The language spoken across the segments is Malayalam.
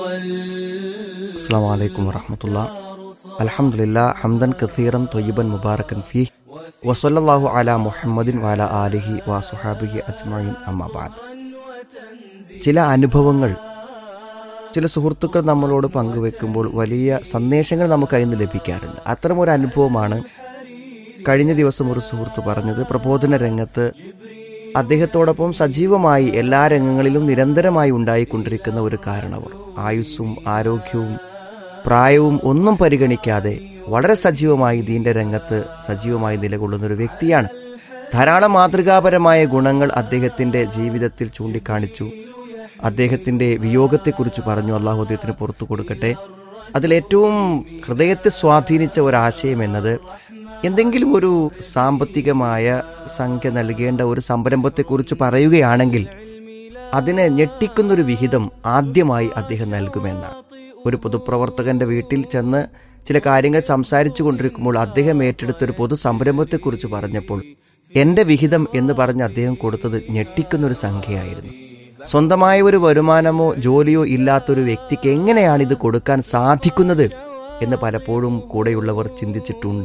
السلام عليكم ورحمة الله الحمد لله حمدا كثيرا طيبا مباركا فيه وصلى الله على محمد وعلى آله وصحابه أجمعين أما بعد ചില അനുഭവങ്ങൾ ചില സുഹൃത്തുക്കൾ നമ്മളോട് പങ്കുവെക്കുമ്പോൾ വലിയ സന്ദേശങ്ങൾ നമുക്ക് അതിൽ നിന്ന് ലഭിക്കാറുണ്ട് അത്തരമൊരു അനുഭവമാണ് കഴിഞ്ഞ ദിവസം ഒരു സുഹൃത്ത് പറഞ്ഞത് പ്രബോധന രംഗത്ത് അദ്ദേഹത്തോടൊപ്പം സജീവമായി എല്ലാ രംഗങ്ങളിലും നിരന്തരമായി ഉണ്ടായിക്കൊണ്ടിരിക്കുന്ന ഒരു കാരണവർ ആയുസ്സും ആരോഗ്യവും പ്രായവും ഒന്നും പരിഗണിക്കാതെ വളരെ സജീവമായി ദീന്റെ രംഗത്ത് സജീവമായി നിലകൊള്ളുന്ന ഒരു വ്യക്തിയാണ് ധാരാളം മാതൃകാപരമായ ഗുണങ്ങൾ അദ്ദേഹത്തിന്റെ ജീവിതത്തിൽ ചൂണ്ടിക്കാണിച്ചു അദ്ദേഹത്തിന്റെ വിയോഗത്തെക്കുറിച്ച് പറഞ്ഞു അള്ളാഹു അദ്ദേഹത്തിന് പുറത്തു കൊടുക്കട്ടെ അതിലേറ്റവും ഹൃദയത്തെ സ്വാധീനിച്ച ഒരാശയം എന്നത് എന്തെങ്കിലും ഒരു സാമ്പത്തികമായ സംഖ്യ നൽകേണ്ട ഒരു സംരംഭത്തെക്കുറിച്ച് പറയുകയാണെങ്കിൽ അതിനെ ഞെട്ടിക്കുന്നൊരു വിഹിതം ആദ്യമായി അദ്ദേഹം നൽകുമെന്നാണ് ഒരു പൊതുപ്രവർത്തകന്റെ വീട്ടിൽ ചെന്ന് ചില കാര്യങ്ങൾ സംസാരിച്ചു കൊണ്ടിരിക്കുമ്പോൾ അദ്ദേഹം ഏറ്റെടുത്ത ഒരു പൊതു സംരംഭത്തെക്കുറിച്ച് പറഞ്ഞപ്പോൾ എന്റെ വിഹിതം എന്ന് പറഞ്ഞ് അദ്ദേഹം കൊടുത്തത് ഞെട്ടിക്കുന്നൊരു സംഖ്യയായിരുന്നു സ്വന്തമായ ഒരു വരുമാനമോ ജോലിയോ ഇല്ലാത്തൊരു വ്യക്തിക്ക് എങ്ങനെയാണ് ഇത് കൊടുക്കാൻ സാധിക്കുന്നത് എന്ന് പലപ്പോഴും കൂടെയുള്ളവർ ചിന്തിച്ചിട്ടുണ്ട്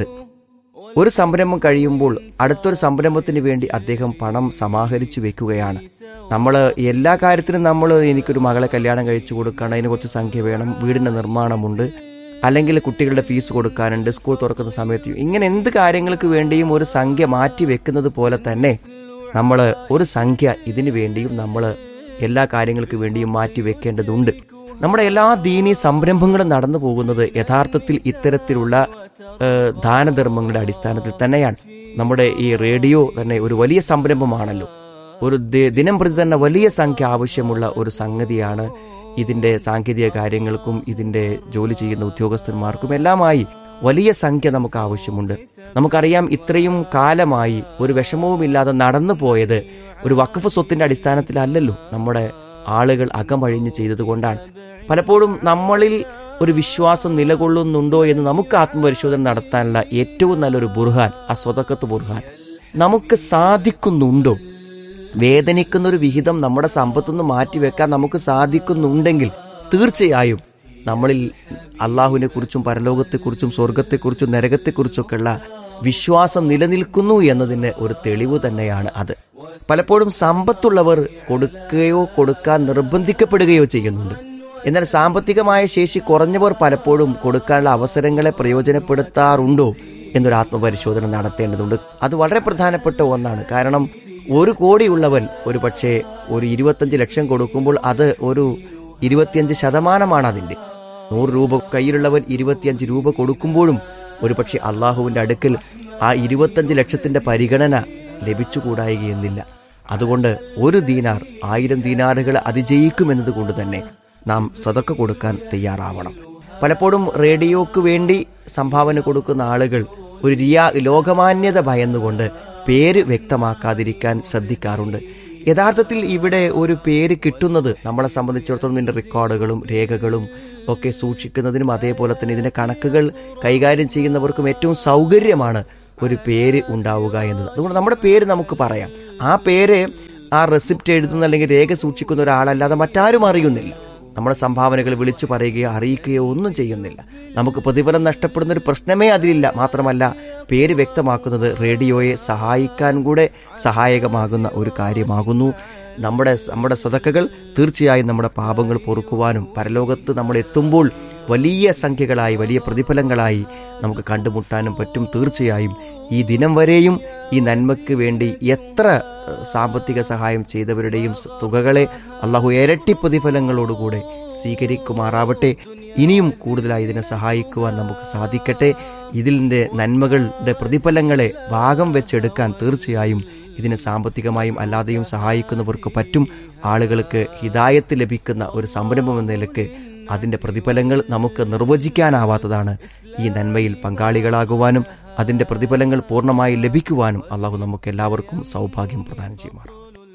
ഒരു സംരംഭം കഴിയുമ്പോൾ അടുത്തൊരു സംരംഭത്തിന് വേണ്ടി അദ്ദേഹം പണം സമാഹരിച്ചു വെക്കുകയാണ് നമ്മൾ എല്ലാ കാര്യത്തിനും നമ്മൾ എനിക്കൊരു മകളെ കല്യാണം കഴിച്ചു കൊടുക്കണം അതിന് കുറച്ച് സംഖ്യ വേണം വീടിന്റെ നിർമ്മാണമുണ്ട് അല്ലെങ്കിൽ കുട്ടികളുടെ ഫീസ് കൊടുക്കാനുണ്ട് സ്കൂൾ തുറക്കുന്ന സമയത്ത് ഇങ്ങനെ എന്ത് കാര്യങ്ങൾക്ക് വേണ്ടിയും ഒരു സംഖ്യ മാറ്റി വെക്കുന്നത് പോലെ തന്നെ നമ്മൾ ഒരു സംഖ്യ ഇതിനു വേണ്ടിയും നമ്മൾ എല്ലാ കാര്യങ്ങൾക്ക് വേണ്ടിയും മാറ്റി വെക്കേണ്ടതുണ്ട് നമ്മുടെ എല്ലാ ദീനീ സംരംഭങ്ങളും നടന്നു പോകുന്നത് യഥാർത്ഥത്തിൽ ഇത്തരത്തിലുള്ള ഏഹ്, ദാനധർമ്മങ്ങളുടെ അടിസ്ഥാനത്തിൽ തന്നെയാണ് നമ്മുടെ ഈ റേഡിയോ തന്നെ ഒരു വലിയ സംരംഭമാണല്ലോ ഒരു ദി- ദിനം പ്രതി തന്നെ വലിയ സംഖ്യ ആവശ്യമുള്ള ഒരു സംഗതിയാണ് ഇതിന്റെ സാങ്കേതിക കാര്യങ്ങൾക്കും ഇതിന്റെ ജോലി ചെയ്യുന്ന ഉദ്യോഗസ്ഥന്മാർക്കും എല്ലാമായി വലിയ സംഖ്യ നമുക്ക് ആവശ്യമുണ്ട് നമുക്കറിയാം ഇത്രയും കാലമായി ഒരു വിഷമവുമില്ലാതെ നടന്നു പോയത് ഒരു വഖഫ് സ്വത്തിന്റെ അടിസ്ഥാനത്തിലല്ലല്ലോ നമ്മുടെ ആളുകൾ അകമഴിഞ്ഞ് ചെയ്തതുകൊണ്ടാണ് പലപ്പോഴും നമ്മളിൽ ഒരു വിശ്വാസം നിലകൊള്ളുന്നുണ്ടോ എന്ന് നമുക്ക് ആത്മപരിശോധന നടത്താനുള്ള ഏറ്റവും നല്ലൊരു ബുർഹാൻ ആ സ്വതക്കത്ത് ബുർഹാൻ നമുക്ക് സാധിക്കുന്നുണ്ടോ വേദനിക്കുന്ന ഒരു വിഹിതം നമ്മുടെ സമ്പത്തുനിന്ന് മാറ്റിവെക്കാൻ നമുക്ക് സാധിക്കുന്നുണ്ടെങ്കിൽ തീർച്ചയായും നമ്മളിൽ അള്ളാഹുവിനെ കുറിച്ചും പരലോകത്തെക്കുറിച്ചും സ്വർഗത്തെക്കുറിച്ചും നരകത്തെക്കുറിച്ചൊക്കെയുള്ള വിശ്വാസം നിലനിൽക്കുന്നു എന്നതിന് ഒരു തെളിവ് തന്നെയാണ് അത് പലപ്പോഴും സമ്പത്തുള്ളവർ കൊടുക്കുകയോ കൊടുക്കാൻ നിർബന്ധിക്കപ്പെടുകയോ ചെയ്യുന്നുണ്ട് എന്നാൽ സാമ്പത്തികമായ ശേഷി കുറഞ്ഞവർ പലപ്പോഴും കൊടുക്കാനുള്ള അവസരങ്ങളെ പ്രയോജനപ്പെടുത്താറുണ്ടോ എന്നൊരു ആത്മപരിശോധന നടത്തേണ്ടതുണ്ട് അത് വളരെ പ്രധാനപ്പെട്ട ഒന്നാണ് കാരണം ഒരു കോടിയുള്ളവൻ ഒരു പക്ഷേ ഒരു ഇരുപത്തഞ്ച് ലക്ഷം കൊടുക്കുമ്പോൾ അത് ഒരു ഇരുപത്തിയഞ്ച് ശതമാനമാണ് അതിന്റെ നൂറ് രൂപ കയ്യിലുള്ളവൻ ഇരുപത്തിയഞ്ച് രൂപ കൊടുക്കുമ്പോഴും ഒരുപക്ഷെ അള്ളാഹുവിന്റെ അടുക്കൽ ആ ഇരുപത്തഞ്ച് ലക്ഷത്തിന്റെ പരിഗണന ലഭിച്ചുകൂടായികയെന്നില്ല അതുകൊണ്ട് ഒരു ദീനാർ ആയിരം ദീനാറുകൾ അതിജയിക്കുമെന്നത് കൊണ്ട് തന്നെ നാം സതക്ക കൊടുക്കാൻ തയ്യാറാവണം പലപ്പോഴും റേഡിയോക്ക് വേണ്ടി സംഭാവന കൊടുക്കുന്ന ആളുകൾ ഒരു റിയാ ലോകമാന്യത ഭയന്നുകൊണ്ട് പേര് വ്യക്തമാക്കാതിരിക്കാൻ ശ്രദ്ധിക്കാറുണ്ട് യഥാർത്ഥത്തിൽ ഇവിടെ ഒരു പേര് കിട്ടുന്നത് നമ്മളെ സംബന്ധിച്ചിടത്തോളം ഇതിന്റെ റെക്കോർഡുകളും രേഖകളും ഒക്കെ സൂക്ഷിക്കുന്നതിനും അതേപോലെ തന്നെ ഇതിന്റെ കണക്കുകൾ കൈകാര്യം ചെയ്യുന്നവർക്കും ഏറ്റവും സൗകര്യമാണ് ഒരു പേര് ഉണ്ടാവുക എന്നത് അതുകൊണ്ട് നമ്മുടെ പേര് നമുക്ക് പറയാം ആ പേര് ആ റെസിപ്റ്റ് എഴുതുന്ന അല്ലെങ്കിൽ രേഖ സൂക്ഷിക്കുന്ന ഒരാളല്ലാതെ മറ്റാരും അറിയുന്നില്ല നമ്മുടെ സംഭാവനകൾ വിളിച്ചു പറയുകയോ അറിയിക്കുകയോ ഒന്നും ചെയ്യുന്നില്ല നമുക്ക് പ്രതിഫലം നഷ്ടപ്പെടുന്ന ഒരു പ്രശ്നമേ അതിലില്ല മാത്രമല്ല പേര് വ്യക്തമാക്കുന്നത് റേഡിയോയെ സഹായിക്കാൻ കൂടെ സഹായകമാകുന്ന ഒരു കാര്യമാകുന്നു നമ്മുടെ നമ്മുടെ സതക്കകൾ തീർച്ചയായും നമ്മുടെ പാപങ്ങൾ പൊറുക്കുവാനും പരലോകത്ത് നമ്മൾ എത്തുമ്പോൾ വലിയ സംഖ്യകളായി വലിയ പ്രതിഫലങ്ങളായി നമുക്ക് കണ്ടുമുട്ടാനും പറ്റും തീർച്ചയായും ഈ ദിനം വരെയും ഈ നന്മയ്ക്ക് വേണ്ടി എത്ര ഏഹ്, സാമ്പത്തിക സഹായം ചെയ്തവരുടെയും സ- തുകകളെ അള്ളാഹു ഇരട്ടി പ്രതിഫലങ്ങളോടുകൂടെ സ്വീകരിക്കുമാറാവട്ടെ ഇനിയും കൂടുതലായി ഇതിനെ സഹായിക്കുവാൻ നമുക്ക് സാധിക്കട്ടെ ഇതിൻ്റെ നന്മകളുടെ പ്രതിഫലങ്ങളെ ഭാഗം വെച്ചെടുക്കാൻ തീർച്ചയായും ഇതിനെ സാമ്പത്തികമായും അല്ലാതെയും സഹായിക്കുന്നവർക്ക് പറ്റും ആളുകൾക്ക് ഹിതായത്ത് ലഭിക്കുന്ന ഒരു സംരംഭം എന്ന നിലക്ക് അതിന്റെ പ്രതിഫലങ്ങൾ നമുക്ക് നിർവചിക്കാനാവാത്തതാണ് ഈ നന്മയിൽ പങ്കാളികളാകുവാനും അതിന്റെ പ്രതിഫലങ്ങൾ പൂർണ്ണമായി ലഭിക്കുവാനും അള്ളാഹു നമുക്ക് എല്ലാവർക്കും സൗഭാഗ്യം പ്രദാനം ചെയ്യുമാറാം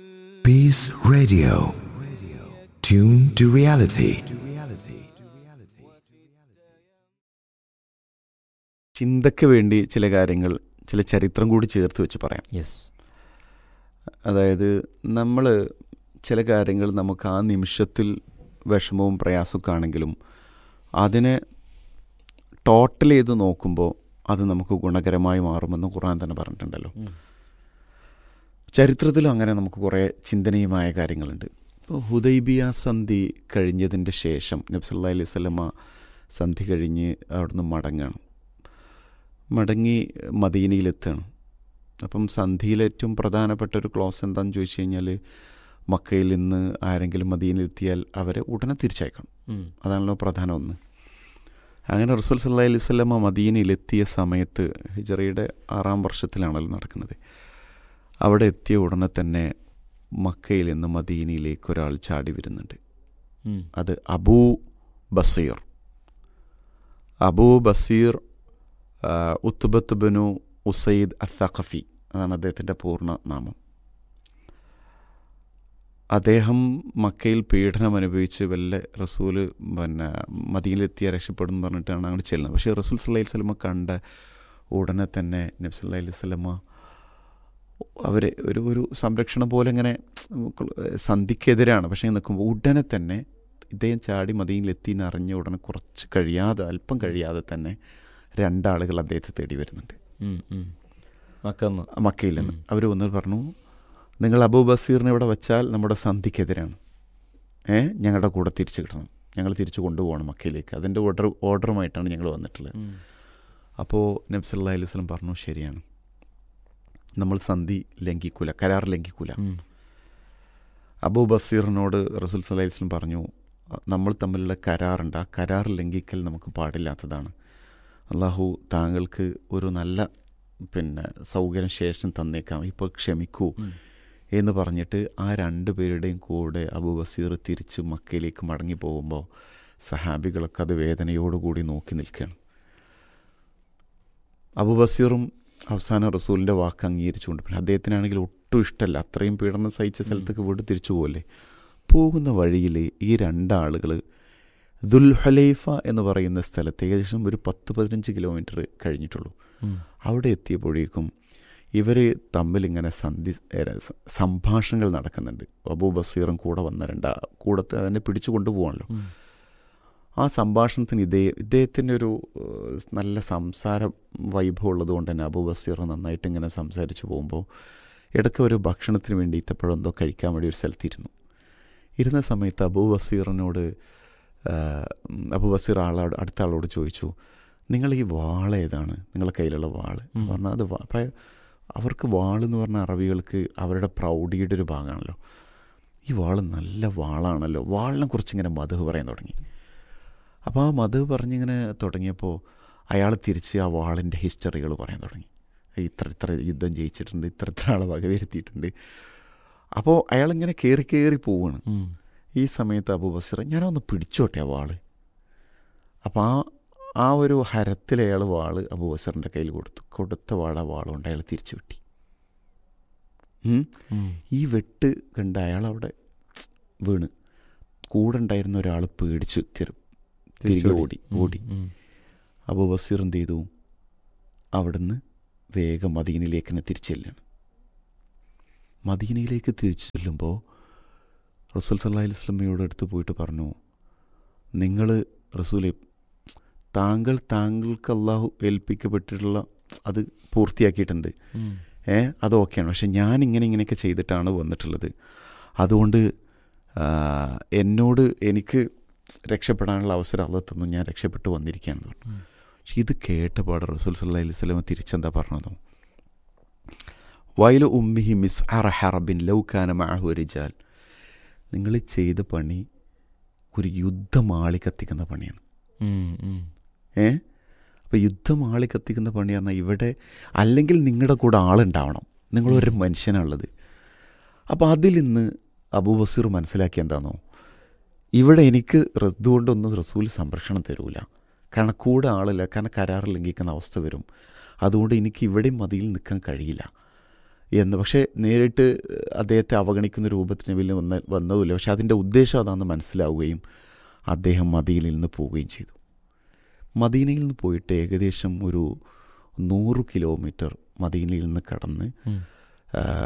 Peace Radio. Tune to reality. ചിന്തയ്ക്ക് വേണ്ടി ചില കാര്യങ്ങൾ ചില ചരിത്രം കൂടി ചേർത്ത് വെച്ച് പറയാം യെസ് അതായത് നമ്മൾ ചില കാര്യങ്ങൾ നമുക്ക് ആ നിമിഷത്തിൽ വിഷമവും പ്രയാസമൊക്കെ ആണെങ്കിലും അതിനെ ടോട്ടൽ ചെയ്ത് നോക്കുമ്പോൾ അത് നമുക്ക് ഗുണകരമായി മാറുമെന്ന് ഖുർആൻ തന്നെ പറഞ്ഞിട്ടുണ്ടല്ലോ ചരിത്രത്തിലും അങ്ങനെ നമുക്ക് കുറേ ചിന്തനീയമായ കാര്യങ്ങളുണ്ട് ഇപ്പോൾ ഹുദൈബിയ സന്ധി കഴിഞ്ഞതിൻ്റെ ശേഷം നബ്സല്ലാ അലൈഹി സ്വലമ സന്ധി കഴിഞ്ഞ് അവിടുന്ന് മടങ്ങുകയാണ് മടങ്ങി മദീനയിലെത്തുകയാണ് അപ്പം സന്ധിയിൽ ഏറ്റവും പ്രധാനപ്പെട്ട ഒരു ക്ലോസ് എന്താണെന്ന് ചോദിച്ചു കഴിഞ്ഞാൽ മക്കയിൽ നിന്ന് ആരെങ്കിലും മദീനയിലെത്തിയാൽ അവരെ ഉടനെ തിരിച്ചയക്കണം അതാണല്ലോ പ്രധാനം ഒന്ന് അങ്ങനെ റസൂൽ സല്ലാ അലൈഹി സ്വലമ മദീനയിലെത്തിയ സമയത്ത് ഹിജറയുടെ ആറാം വർഷത്തിലാണല്ലോ നടക്കുന്നത് അവിടെ എത്തിയ ഉടനെ തന്നെ മക്കയിൽ നിന്ന് മദീനയിലേക്ക് ഒരാൾ ചാടി വരുന്നുണ്ട് അത് അബൂ ബസീർ അബൂ ബസീർ ഉത്തുബത്ത് ബനു ഉസൈദ് അത്തഖഫി അതാണ് അദ്ദേഹത്തിൻ്റെ പൂർണ്ണ നാമം അദ്ദേഹം മക്കയിൽ പീഡനം അനുഭവിച്ച് വല്ല റസൂല് പിന്നെ മദീനിലെത്തിയ രക്ഷപ്പെടും എന്ന് പറഞ്ഞിട്ടാണ് അങ്ങോട്ട് ചെല്ലുന്നത് പക്ഷേ റസൂൽ സല്ലൈഹി സ്വലമ കണ്ട ഉടനെ തന്നെ നബ്സല്ലാ അലൈഹി സ്വലമ അവർ ഒരു ഒരു സംരക്ഷണം പോലെ ഇങ്ങനെ സന്ധിക്കെതിരാണ് പക്ഷേ നിൽക്കുമ്പോൾ ഉടനെ തന്നെ ഇദ്ദേഹം ചാടി മദീനിലെത്തി എന്ന് അറിഞ്ഞ ഉടനെ കുറച്ച് കഴിയാതെ അല്പം കഴിയാതെ തന്നെ രണ്ടാളുകൾ അദ്ദേഹത്തെ തേടി വരുന്നുണ്ട് മക്കന്ന് മക്കയിൽ നിന്ന് അവർ വന്നിട്ട് പറഞ്ഞു നിങ്ങൾ അബൂ ബസീറിനെ ഇവിടെ വെച്ചാൽ നമ്മുടെ സന്ധിക്കെതിരാണ് ഏ ഞങ്ങളുടെ കൂടെ തിരിച്ചു കിട്ടണം ഞങ്ങൾ തിരിച്ചു കൊണ്ടുപോകണം മക്കയിലേക്ക് അതിൻ്റെ ഓർഡർ ഓർഡറുമായിട്ടാണ് ഞങ്ങൾ വന്നിട്ടുള്ളത് അപ്പോൾ നബ്സല്ലാ അലൈഹി സ്വലം പറഞ്ഞു ശരിയാണ് നമ്മൾ സന്ധി ലംഘിക്കൂല കരാർ ലംഘിക്കൂല അബൂ ബസീറിനോട് റസൂൽ സല്ലാ അലൈഹി സ്വലം പറഞ്ഞു നമ്മൾ തമ്മിലുള്ള കരാറുണ്ട് ആ കരാർ ലംഘിക്കൽ നമുക്ക് പാടില്ലാത്തതാണ് അള്ളാഹു താങ്കൾക്ക് ഒരു നല്ല പിന്നെ സൗകര്യം ശേഷം തന്നേക്കാം ഇപ്പോൾ ക്ഷമിക്കൂ എന്ന് പറഞ്ഞിട്ട് ആ രണ്ടു പേരുടെയും കൂടെ അബു ബസീർ തിരിച്ച് മക്കയിലേക്ക് മടങ്ങി പോകുമ്പോൾ സഹാബികളൊക്കെ അത് വേദനയോടുകൂടി നോക്കി നിൽക്കുകയാണ് അബു ബസീറും അവസാന റസൂലിൻ്റെ വാക്ക് അംഗീകരിച്ചുകൊണ്ട് പിന്നെ അദ്ദേഹത്തിനാണെങ്കിൽ ഒട്ടും ഇഷ്ടമല്ല അത്രയും പീഡനം സഹിച്ച സ്ഥലത്തേക്ക് വീട് തിരിച്ചു പോകല്ലേ പോകുന്ന വഴിയിൽ ഈ രണ്ടാളുകൾ ദുൽഹലൈഫ എന്ന് പറയുന്ന സ്ഥലത്ത് ഏകദേശം ഒരു പത്ത് പതിനഞ്ച് കിലോമീറ്റർ കഴിഞ്ഞിട്ടുള്ളൂ അവിടെ എത്തിയപ്പോഴേക്കും ഇവർ തമ്മിൽ ഇങ്ങനെ സന്ധി സംഭാഷണങ്ങൾ നടക്കുന്നുണ്ട് അബൂ ബസീറും കൂടെ വന്ന രണ്ടാ കൂടത്തെ അതിനെ പിടിച്ചു കൊണ്ടുപോകണല്ലോ ആ സംഭാഷണത്തിന് ഇതേ ഇദ്ദേഹത്തിൻ്റെ ഒരു നല്ല സംസാര വൈഭവം ഉള്ളതുകൊണ്ട് തന്നെ അബൂ ബസീർ നന്നായിട്ട് ഇങ്ങനെ സംസാരിച്ചു പോകുമ്പോൾ ഇടയ്ക്ക് ഒരു ഭക്ഷണത്തിന് വേണ്ടി ഇത്തപ്പോഴെന്തോ കഴിക്കാൻ വേണ്ടി ഒരു സ്ഥലത്തിരുന്നു ഇരുന്ന സമയത്ത് അബൂ ബസീറിനോട് അബൂ ബസീർ ആളോട് അടുത്ത ആളോട് ചോദിച്ചു നിങ്ങൾ ഈ വാൾ ഏതാണ് നിങ്ങളുടെ കയ്യിലുള്ള വാള് പറഞ്ഞാൽ അത് അപ്പം അവർക്ക് വാളെന്ന് പറഞ്ഞ അറബികൾക്ക് അവരുടെ പ്രൗഢിയുടെ ഒരു ഭാഗമാണല്ലോ ഈ വാള് നല്ല വാളാണല്ലോ വാളിനെ കുറിച്ച് ഇങ്ങനെ മധു പറയാൻ തുടങ്ങി അപ്പോൾ ആ മധു പറഞ്ഞിങ്ങനെ തുടങ്ങിയപ്പോൾ അയാൾ തിരിച്ച് ആ വാളിൻ്റെ ഹിസ്റ്ററികൾ പറയാൻ തുടങ്ങി ഇത്ര ഇത്ര യുദ്ധം ജയിച്ചിട്ടുണ്ട് ഇത്ര ഇത്ര ആളെ വകവരുത്തിയിട്ടുണ്ട് അപ്പോൾ അയാളിങ്ങനെ കയറി കയറി പോവാണ് ഈ സമയത്ത് അബു ബസീർ ഞാനൊന്ന് പിടിച്ചോട്ടെ ആ വാള് അപ്പോൾ ആ ആ ഒരു ഹരത്തിൽ അയാൾ വാള് അബു ബസറിൻ്റെ കയ്യിൽ കൊടുത്തു കൊടുത്ത വാള വാളുകൊണ്ട് അയാൾ തിരിച്ചു വെട്ടി ഈ വെട്ട് കണ്ട് അയാൾ അവിടെ വീണ് കൂടെ ഉണ്ടായിരുന്ന ഒരാൾ പേടിച്ച് തിരി തിരികെ ഓടി ഓടി അബു ബസീർ എന്ത് ചെയ്തു അവിടുന്ന് വേഗം മദീനയിലേക്ക് തന്നെ തിരിച്ചെല്ലാണ് മദീനയിലേക്ക് തിരിച്ചു ചെല്ലുമ്പോൾ റസൂൽ സല്ലാ വസ്ലമയോട് അടുത്ത് പോയിട്ട് പറഞ്ഞു നിങ്ങൾ റസൂലെ താങ്കൾ താങ്കൾക്ക് അള്ളാഹു ഏൽപ്പിക്കപ്പെട്ടിട്ടുള്ള അത് പൂർത്തിയാക്കിയിട്ടുണ്ട് ഏ അത് ഓക്കെയാണ് പക്ഷെ ഞാൻ ഇങ്ങനെ ഇങ്ങനെയൊക്കെ ചെയ്തിട്ടാണ് വന്നിട്ടുള്ളത് അതുകൊണ്ട് എന്നോട് എനിക്ക് രക്ഷപ്പെടാനുള്ള അവസരം അള്ള തന്നു ഞാൻ രക്ഷപ്പെട്ടു വന്നിരിക്കുകയാണെന്ന് പറഞ്ഞു പക്ഷെ ഇത് കേട്ടപാട് റസൂൽ സല്ലാ അലൈഹി സ്വലമ തിരിച്ചെന്താ പറഞ്ഞതോ വയലു ഉമ്മിഹി മിസ് അറഹറബിൻ ലൗക്കാന മാഹു റിജാൽ നിങ്ങൾ ചെയ്ത പണി ഒരു യുദ്ധമാളി കത്തിക്കുന്ന പണിയാണ് ഏ അപ്പോൾ യുദ്ധമാളി കത്തിക്കുന്ന പണി പറഞ്ഞാൽ ഇവിടെ അല്ലെങ്കിൽ നിങ്ങളുടെ കൂടെ ആളുണ്ടാവണം നിങ്ങളൊരു മനുഷ്യനാണുള്ളത് അപ്പോൾ അതിൽ നിന്ന് അബൂ ബസീർ മനസ്സിലാക്കി എന്താണോ ഇവിടെ എനിക്ക് റദ്ദുകൊണ്ടൊന്നും റസൂൽ സംരക്ഷണം തരൂല കാരണം കൂടെ ആളില്ല കാരണം കരാർ ലംഘിക്കുന്ന അവസ്ഥ വരും അതുകൊണ്ട് എനിക്ക് ഇവിടെയും മതിയിൽ നിൽക്കാൻ കഴിയില്ല എന്ന് പക്ഷേ നേരിട്ട് അദ്ദേഹത്തെ അവഗണിക്കുന്ന രൂപത്തിന് വലിയ വന്ന വന്നതുമില്ല പക്ഷെ അതിൻ്റെ ഉദ്ദേശം അതാണെന്ന് മനസ്സിലാവുകയും അദ്ദേഹം മദീനയിൽ നിന്ന് പോവുകയും ചെയ്തു മദീനയിൽ നിന്ന് പോയിട്ട് ഏകദേശം ഒരു നൂറ് കിലോമീറ്റർ മദീനയിൽ നിന്ന് കടന്ന്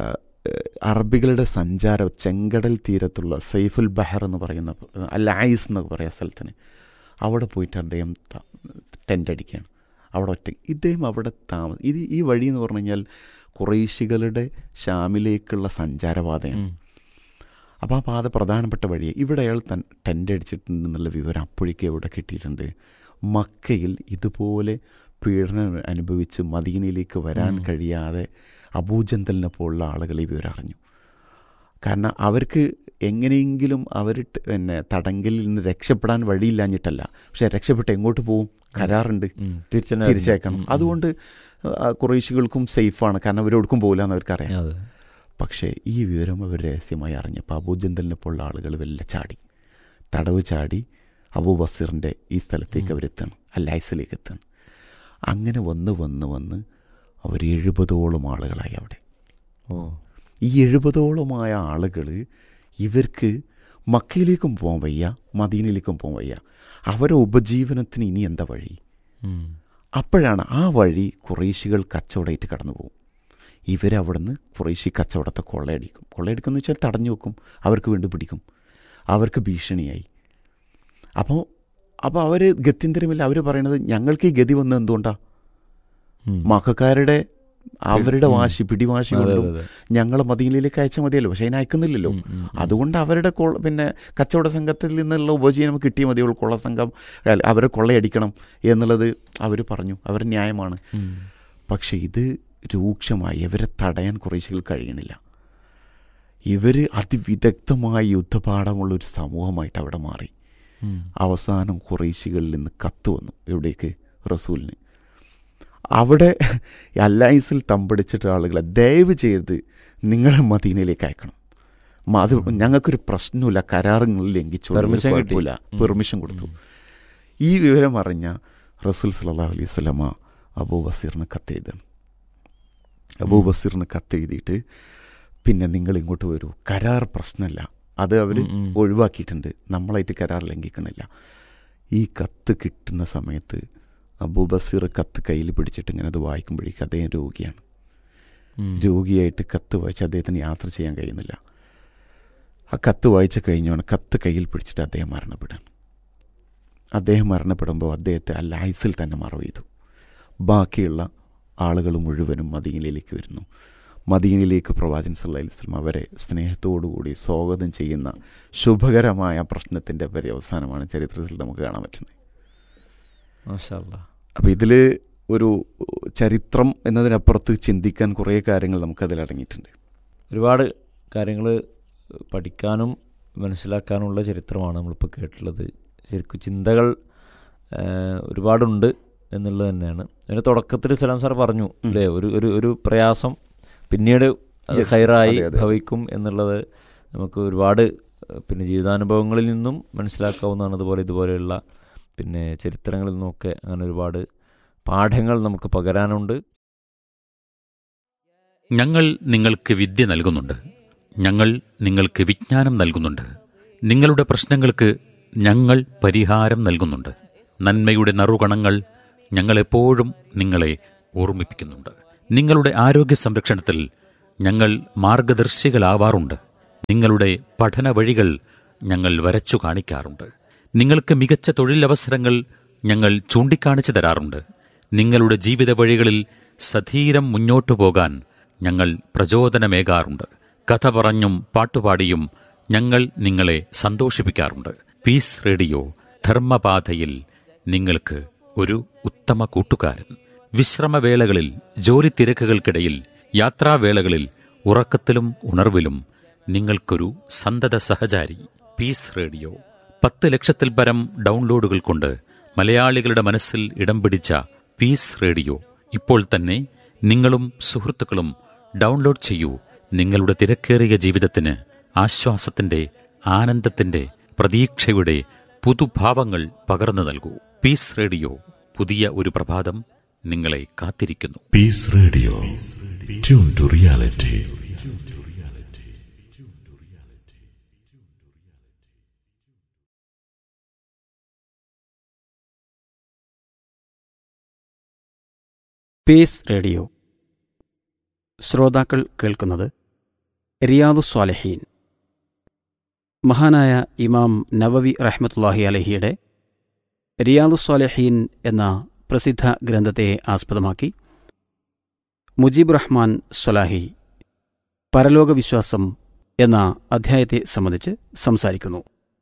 ഏഹ്, അറബികളുടെ സഞ്ചാരം ചെങ്കടൽ തീരത്തുള്ള സൈഫുൽ ബഹർ എന്ന് പറയുന്ന അല്ല ഐസ് എന്ന് പറയുന്ന സ്ഥലത്തിന് അവിടെ പോയിട്ട് അദ്ദേഹം ടെൻ്റ് അടിക്കുകയാണ് അവിടെ ഒറ്റ ഇദ്ദേഹം അവിടെ താമസം ഇത് ഈ വഴി എന്ന് പറഞ്ഞു കഴിഞ്ഞാൽ കുറേശികളുടെ ഷാമിലേക്കുള്ള സഞ്ചാരപാതയാണ് അപ്പോൾ ആ പാത പ്രധാനപ്പെട്ട വഴി ഇവിടെ അയാൾ തൻ ടെൻ്റ് അടിച്ചിട്ടുണ്ടെന്നുള്ള വിവരം അപ്പോഴേക്കും എവിടെ കിട്ടിയിട്ടുണ്ട് മക്കയിൽ ഇതുപോലെ പീഡനം അനുഭവിച്ച് മദീനയിലേക്ക് വരാൻ ഉം. കഴിയാതെ അബൂജന്തലിനെ പോലുള്ള ആളുകൾ ഈ വിവരം അറിഞ്ഞു കാരണം അവർക്ക് എങ്ങനെയെങ്കിലും അവർ ട് പിന്നെ തടങ്കലിൽ നിന്ന് രക്ഷപ്പെടാൻ വഴിയില്ലാഞ്ഞിട്ടല്ല പക്ഷെ രക്ഷപ്പെട്ട് എങ്ങോട്ട് പോവും കരാറുണ്ട് തിരിച്ചനെ തിരിച്ചേക്കണം അതുകൊണ്ട് ആ, കുറേശികൾക്കും സേഫാണ് കാരണം അവരെവിടേക്കും പോകില്ല എന്ന് അവർക്കറിയാം അതെ പക്ഷേ ഈ വിവരം അവർ രഹസ്യമായി അറിഞ്ഞപ്പോൾ അബൂജന്തലിനെ പോലുള്ള ആളുകൾ വെല്ല ചാടി തടവ് ചാടി അബൂ ബസീറിൻ്റെ ഈ സ്ഥലത്തേക്ക് ഉം. അവരെത്താണ് അല്ലൈസിലേക്ക് എത്താണ് അങ്ങനെ വന്ന് വന്ന് വന്ന് അവർ എഴുപതോളം ആളുകളായി അവിടെ ഓ ഈ എഴുപതോളമായ ആളുകൾ ഇവർക്ക് മക്കയിലേക്കും പോകാൻ വയ്യ മദീനയിലേക്കും പോകാൻ വയ്യ അവരെ ഉപജീവനത്തിന് ഇനി എന്താ വഴി ഉം. അപ്പോഴാണ് ആ വഴി കുറേശികൾ കച്ചവടമായിട്ട് കടന്നു പോകും ഇവരവിടുന്ന് കുറേശി കച്ചവടത്തെ കൊള്ളയടിക്കും കൊള്ളയടിക്കുമെന്ന് വെച്ചാൽ തടഞ്ഞു വെക്കും അവർക്ക് വീണ്ടും പിടിക്കും അവർക്ക് ഭീഷണിയായി അപ്പോൾ അപ്പോൾ അവർ ഗത്യന്തരമില്ല അവർ പറയണത് ഞങ്ങൾക്ക് ഈ ഗതി വന്നത് എന്തുകൊണ്ടാണ് ഉം. മക്കാരുടെ അവരുടെ ഉം. വാശി പിടിവാശി അതെ, കൊണ്ടും അതെ, അതെ. ഞങ്ങളെ മദീനയിലേക്ക് അയച്ചാൽ മതിയല്ലോ പക്ഷേ അതിനെ അയക്കുന്നില്ലല്ലോ ഉം, ഉം, ഉം. അതുകൊണ്ട് അവരുടെ കൊള്ള പിന്നെ കച്ചവട സംഘത്തിൽ നിന്നുള്ള ഉപജീവനം കിട്ടിയാൽ മതിയുള്ളൂ കൊള്ള സംഘം അല്ല, അവരെ കൊള്ളയടിക്കണം എന്നുള്ളത് അവർ പറഞ്ഞു അവർ ന്യായമാണ് ഉം. പക്ഷേ ഇത് രൂക്ഷമായി ഇവരെ തടയാൻ കുറേശികൾ കഴിയണില്ല ഇവർ അതിവിദഗ്ധമായ യുദ്ധപാഠമുള്ള ഒരു സമൂഹമായിട്ട് അവിടെ മാറി ഉം. അവസാനം കുറേശികളിൽ നിന്ന് കത്ത് വന്നു എവിടേക്ക് റസൂലിന് അവിടെ അല്ലായിസിൽ തമ്പടിച്ചിട്ട് ആളുകളെ ദയവ് ചെയ്ത് നിങ്ങളെ മദീനയിലേക്ക് അയക്കണം മ- അത് ഞങ്ങൾക്കൊരു പ്രശ്നമില്ല കരാറുകൾ ലംഘിച്ചോളൂ ഒരു Permission കിട്ടി. കുഴപ്പമില്ല ഉം. പെർമിഷൻ കൊടുത്തു ഈ വിവരം അറിഞ്ഞ റസൂൽ സല്ലല്ലാഹു അലൈഹി സ്വലമ അബൂ ബസീറിന് കത്തെഴുതാണ് അബൂ ബസീറിന് കത്തെഴുതിയിട്ട് പിന്നെ നിങ്ങൾ ഇങ്ങോട്ട് വരൂ കരാർ പ്രശ്നമല്ല അത് അവർ ഉം, ഉം. ഒഴിവാക്കിയിട്ടുണ്ട് നമ്മളായിട്ട് കരാർ ലംഘിക്കണില്ല ഈ കത്ത് കിട്ടുന്ന സമയത്ത് അബൂബസീർ കത്ത് കയ്യിൽ പിടിച്ചിട്ട് ഇങ്ങനെ അത് വായിക്കുമ്പോഴേക്കും അദ്ദേഹം രോഗിയാണ് ഉം. രോഗിയായിട്ട് കത്ത് വായിച്ച് അദ്ദേഹത്തിന് യാത്ര ചെയ്യാൻ കഴിയുന്നില്ല ആ കത്ത് വായിച്ച് കഴിഞ്ഞാണ് കത്ത് കയ്യിൽ പിടിച്ചിട്ട് അദ്ദേഹം മരണപ്പെടാൻ അദ്ദേഹം മരണപ്പെടുമ്പോൾ അദ്ദേഹത്തെ അല്ലായിസിൽ തന്നെ മറവ് ചെയ്തു ബാക്കിയുള്ള ആളുകൾ മുഴുവനും മദീനയിലേക്ക് വരുന്നു മദീനയിലേക്ക് പ്രവാചൻ സല്ലല്ലാഹു അലൈഹി വസല്ലം അവരെ സ്നേഹത്തോടുകൂടി സ്വാഗതം ചെയ്യുന്ന ശുഭകരമായ പ്രശ്നത്തിൻ്റെ പര്യവസാനമാണ് ചരിത്രത്തിൽ നമുക്ക് കാണാൻ പറ്റുന്നത് മാഷാ അല്ലാ. അപ്പോൾ ഇതിൽ ഒരു ചരിത്രം എന്നതിനപ്പുറത്ത് ചിന്തിക്കാൻ കുറേ കാര്യങ്ങൾ നമുക്കതിൽ അടങ്ങിയിട്ടുണ്ട് ഒരുപാട് കാര്യങ്ങൾ പഠിക്കാനും മനസ്സിലാക്കാനുള്ള ചരിത്രമാണ് നമ്മളിപ്പോൾ കേട്ടിട്ടുള്ളത് ശരിക്കും ചിന്തകൾ ആ, ഒരുപാടുണ്ട് എന്നുള്ളത് തന്നെയാണ് അതിൻ്റെ തുടക്കത്തിൽ സലാം സാർ പറഞ്ഞു ഉം. അല്ലേ ഒരു ഒരു ഒരു പ്രയാസം പിന്നീട് അത് Yes, ഹൈറായി അതെ, അതെ, അതെ. ഭവിക്കും എന്നുള്ളത് നമുക്ക് ഒരുപാട് ആ, പിന്നെ ജീവിതാനുഭവങ്ങളിൽ നിന്നും മനസ്സിലാക്കാവുന്നതാണ് അതുപോലെ ഇതുപോലെയുള്ള പിന്നെ ചരിത്രങ്ങളിൽ നിന്നൊക്കെ അങ്ങനെ ഒരുപാട് പാഠങ്ങൾ നമുക്ക് പകരാനുണ്ട് ഞങ്ങൾ നിങ്ങൾക്ക് വിദ്യ നൽകുന്നുണ്ട് ഞങ്ങൾ നിങ്ങൾക്ക് വിജ്ഞാനം നൽകുന്നുണ്ട് നിങ്ങളുടെ പ്രശ്നങ്ങൾക്ക് ഞങ്ങൾ പരിഹാരം നൽകുന്നുണ്ട് നന്മയുടെ നറുകണങ്ങൾ ഞങ്ങളെപ്പോഴും നിങ്ങളെ ഓർമ്മിപ്പിക്കുന്നുണ്ട് നിങ്ങളുടെ ആരോഗ്യ സംരക്ഷണത്തിൽ ഞങ്ങൾ മാർഗദർശികളാവാറുണ്ട് നിങ്ങളുടെ പഠന വഴികൾ ഞങ്ങൾ വരച്ചു കാണിക്കാറുണ്ട് നിങ്ങൾക്ക് മികച്ച തൊഴിലവസരങ്ങൾ ഞങ്ങൾ ചൂണ്ടിക്കാണിച്ചു തരാറുണ്ട് നിങ്ങളുടെ ജീവിത വഴികളിൽ സധീരം മുന്നോട്ടു പോകാൻ ഞങ്ങൾ പ്രചോദനമേകാറുണ്ട് കഥ പറഞ്ഞും പാട്ടുപാടിയും ഞങ്ങൾ നിങ്ങളെ സന്തോഷിപ്പിക്കാറുണ്ട് പീസ് റേഡിയോ ധർമ്മപാതയിൽ നിങ്ങൾക്ക് ഒരു ഉത്തമ കൂട്ടുകാരൻ വിശ്രമവേളകളിൽ ജോലി തിരക്കുകൾക്കിടയിൽ യാത്രാവേളകളിൽ ഉറക്കത്തിലും ഉണർവിലും നിങ്ങൾക്കൊരു സന്തത സഹചാരി പീസ് റേഡിയോ പത്ത് ലക്ഷത്തിൽ പരം ഡൗൺലോഡുകൾ കൊണ്ട് മലയാളികളുടെ മനസ്സിൽ ഇടം പിടിച്ച പീസ് റേഡിയോ ഇപ്പോൾ തന്നെ നിങ്ങളും സുഹൃത്തുക്കളും ഡൗൺലോഡ് ചെയ്യൂ നിങ്ങളുടെ തിരക്കേറിയ ജീവിതത്തിന് ആശ്വാസത്തിന്റെ ആനന്ദത്തിന്റെ പ്രതീക്ഷയുടെ പുതുഭാവങ്ങൾ പകർന്നു നൽകൂ പീസ് റേഡിയോ പുതിയ ഒരു പ്രഭാതം നിങ്ങളെ കാത്തിരിക്കുന്നു Peace Radio. Tune to reality. Peace radio ശ്രോതാക്കൾ കേൾക്കുന്നത് റിയാദു സ്വാലഹീൻ മഹാനായ ഇമാം നവവി റഹ്മത്തുല്ലാഹി അലഹിയുടെ റിയാദു സ്വാലഹീൻ എന്ന പ്രസിദ്ധ ഗ്രന്ഥത്തെ ആസ്പദമാക്കി മുജീബ് റഹ്മാൻ സ്വലാഹി പരലോക വിശ്വാസം എന്ന അധ്യായത്തെ സംബന്ധിച്ച് സംസാരിക്കുന്നു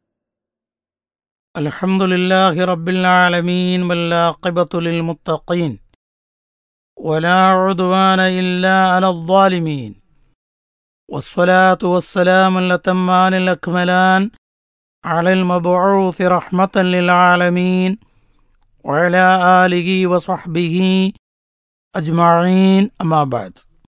الحمد لله رب العالمين والعاقبة للمتقين ولا عدوان إلا على الظالمين والصلاة والسلام الأتمان الأكملان على المبعوث رحمة للعالمين وعلى آله وصحبه أجمعين أما بعد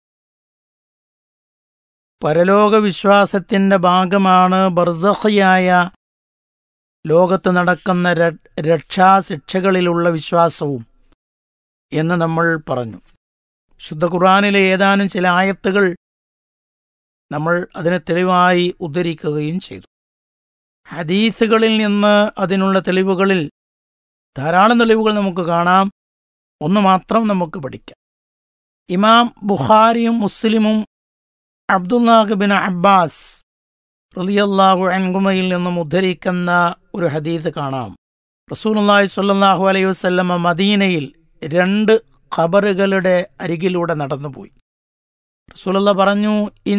പരലോക വിശ്വാസത്തിന്റെ ഭാഗമാണ് ബർസഖിയായ ലോകത്ത് നടക്കുന്ന ര- രക്ഷാശിക്ഷകളിലുള്ള വിശ്വാസവും എന്ന് നമ്മൾ പറഞ്ഞു ശുദ്ധ ഖുർആനിലെ ഏതാനും ചില ആയത്തുകൾ നമ്മൾ അതിനെ തെളിവായി ഉദ്ധരിക്കുകയും ചെയ്തു ഹദീസുകളിൽ നിന്ന് അതിനുള്ള തെളിവുകളിൽ ധാരാളം തെളിവുകൾ നമുക്ക് കാണാം ഒന്ന് മാത്രം നമുക്ക് പഠിക്കാം ഇമാം ബുഖാരിയും മുസ്ലിമും അബ്ദുല്ലാഹ് ബിൻ അബ്ബാസ് റളിയല്ലാഹു അൻകുമയിൽ നിന്നും ഉദ്ധരിക്കുന്ന ഒരു ഹദീസ് കാണാം റസൂലുള്ളാഹി സ്വല്ലല്ലാഹു അലൈഹി വസല്ലമ മദീനയിൽ രണ്ട് ഖബറുകളുടെ അരികിലൂടെ നടന്നുപോയി റസൂലുള്ള പറഞ്ഞു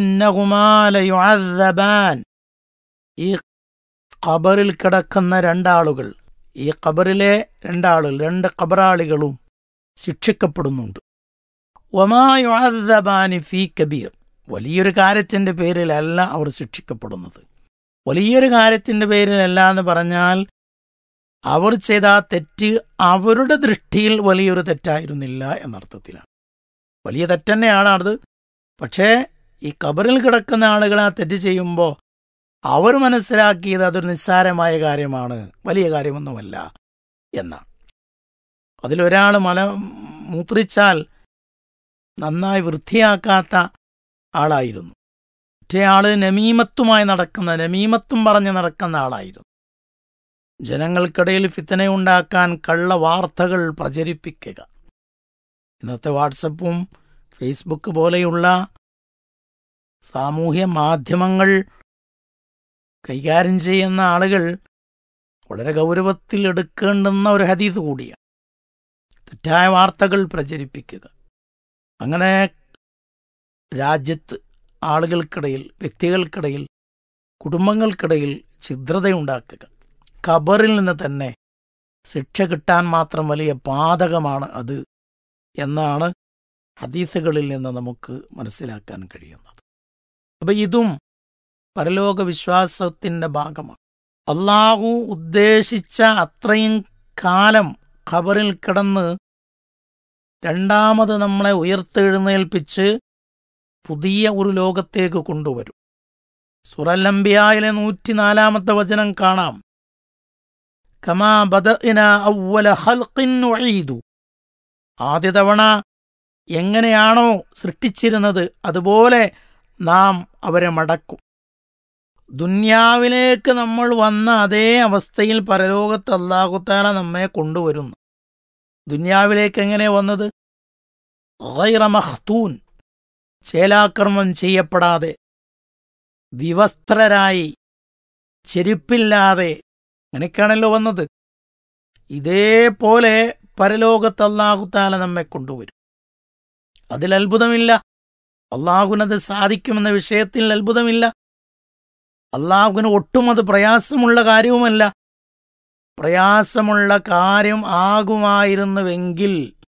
ഇന്നഹുമാലയുഅദ്ദബാൻ ഈ ഖബറിൽ കിടക്കുന്ന രണ്ടാളുകൾ ഈ ഖബറിലെ രണ്ടാളുകൾ രണ്ട് ഖബറാളികളും ശിക്ഷിക്കപ്പെടുന്നുണ്ട് ഒമായുഅദ്ദബാനി ഫീ കബീർ വലിയൊരു കാര്യത്തിന്റെ പേരിലല്ല അവർ ശിക്ഷിക്കപ്പെടുന്നത് വലിയൊരു കാര്യത്തിന്റെ പേരിലല്ല എന്ന് പറഞ്ഞാൽ അവർ ചെയ്ത ആ തെറ്റ് അവരുടെ ദൃഷ്ടിയിൽ വലിയൊരു തെറ്റായിരുന്നില്ല എന്നർത്ഥത്തിലാണ് വലിയ തെറ്റന്നെയാണ് അത് പക്ഷേ ഈ കബറിൽ കിടക്കുന്ന ആളുകൾ ആ തെറ്റ് ചെയ്യുമ്പോൾ അവർ മനസ്സിലാക്കിയത് അതൊരു നിസ്സാരമായ കാര്യമാണ് വലിയ കാര്യമൊന്നുമല്ല എന്നാണ് അതിലൊരാൾ മല മൂത്രിച്ചാൽ നന്നായി വൃത്തിയാക്കാത്ത ആളായിരുന്നു മറ്റേയാള് നമീമത്തുമായി നടക്കുന്ന നമീമത്തും പറഞ്ഞ് നടക്കുന്ന ആളായിരുന്നു ജനങ്ങൾക്കിടയിൽ ഫിത്തനയുണ്ടാക്കാൻ കള്ള വാർത്തകൾ പ്രചരിപ്പിക്കുക ഇന്നത്തെ വാട്സപ്പും ഫേസ്ബുക്ക് പോലെയുള്ള സാമൂഹ്യ മാധ്യമങ്ങൾ കൈകാര്യം ചെയ്യുന്ന ആളുകൾ വളരെ ഗൗരവത്തിൽ എടുക്കേണ്ടുന്ന ഒരു ഹദീസ് കൂടിയാണ് തെറ്റായ വാർത്തകൾ പ്രചരിപ്പിക്കുക അങ്ങനെ രാജ്യത്ത് ആളുകൾക്കിടയിൽ വ്യക്തികൾക്കിടയിൽ കുടുംബങ്ങൾക്കിടയിൽ ഛിദ്രതയുണ്ടാക്കുക ഖബറിൽ നിന്ന് തന്നെ ശിക്ഷ കിട്ടാൻ മാത്രം വലിയ പാതകമാണ് അത് എന്നാണ് ഹദീസുകളിൽ നിന്ന് നമുക്ക് മനസ്സിലാക്കാൻ കഴിയുന്നത് അപ്പൊ ഇതും പരലോക വിശ്വാസത്തിന്റെ ഭാഗമാണ് അള്ളാഹു ഉദ്ദേശിച്ച അത്രയും കാലം ഖബറിൽ കിടന്ന് രണ്ടാമത് നമ്മളെ ഉയർത്തെഴുന്നേൽപ്പിച്ച് പുതിയ ഒരു ലോകത്തേക്ക് കൊണ്ടുവരും സുറല്ലംബിയായിലെ നൂറ്റിനാലാമത്തെ വചനം കാണാം കമാ ബദഇന അവ്വല ഖൽഖിൻ നുഈദു ആദ്യ തവണ എങ്ങനെയാണോ സൃഷ്ടിച്ചിരുന്നത് അതുപോലെ നാം അവരെ മടക്കും ദുന്യാവിലേക്ക് നമ്മൾ വന്ന അതേ അവസ്ഥയിൽ പരലോകത്ത് അള്ളാഹുത്താല നമ്മെ കൊണ്ടുവരുന്നു ദുന്യാവിലേക്ക് എങ്ങനെ വന്നത് ഗൈറ മഖ്തൂൻ ചേലാക്രമം ചെയ്യപ്പെടാതെ വിവസ്ത്രരായി ചെരുപ്പില്ലാതെ അങ്ങനെയൊക്കെയാണല്ലോ വന്നത് ഇതേപോലെ പരലോകത്ത് അള്ളാഹുത്താല നമ്മെ കൊണ്ടുവരും അതിൽ അത്ഭുതമില്ല അള്ളാഹുവിനത് സാധിക്കുമെന്ന വിഷയത്തിൽ അത്ഭുതമില്ല അള്ളാഹുവിന് ഒട്ടും അത് പ്രയാസമുള്ള കാര്യവുമല്ല പ്രയാസമുള്ള കാര്യം ആകുമായിരുന്നുവെങ്കിൽ